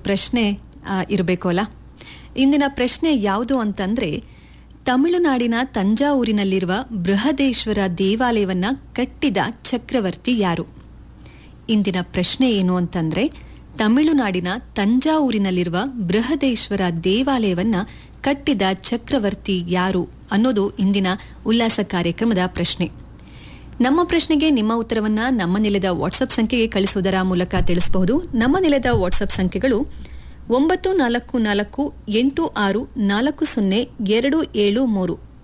ಪ್ರಶ್ನೆ ಇರಬೇಕು ಅಲ್ಲ ಇಂದಿನ ಪ್ರಶ್ನೆ ಯಾವುದು ಅಂತಂದ್ರೆ ತಮಿಳುನಾಡಿನ ತಂಜಾವೂರಿನಲ್ಲಿರುವ ಬೃಹದೇಶ್ವರ ದೇವಾಲಯವನ್ನ ಕಟ್ಟಿದ ಚಕ್ರವರ್ತಿ ಯಾರು ಇಂದಿನ ಪ್ರಶ್ನೆ ಏನು ಅಂತಂದ್ರೆ ತಮಿಳುನಾಡಿನ ತಂಜಾವೂರಿನಲ್ಲಿರುವ ಬೃಹದೇಶ್ವರ ದೇವಾಲಯವನ್ನ ಕಟ್ಟಿದ ಚಕ್ರವರ್ತಿ ಯಾರು ಅನ್ನೋದು ಇಂದಿನ ಉಲ್ಲಾಸ ಕಾರ್ಯಕ್ರಮದ ಪ್ರಶ್ನೆ ನಮ್ಮ ಪ್ರಶ್ನೆಗೆ ನಿಮ್ಮ ಉತ್ತರವನ್ನ ನಮ್ಮ ನೆಲದ ವಾಟ್ಸಪ್ ಸಂಖ್ಯೆಗೆ ಕಳಿಸುವುದರ ಮೂಲಕ ತಿಳಿಸಬಹುದು ನಮ್ಮ ನೆಲದ ವಾಟ್ಸಪ್ ಸಂಖ್ಯೆಗಳು ಒಂಬತ್ತು ನಾಲ್ಕು ನಾಲ್ಕು ಎಂಟು ಆರು ನಾಲ್ಕು ಸೊನ್ನೆ ಎರಡು ಏಳು ಮೂರು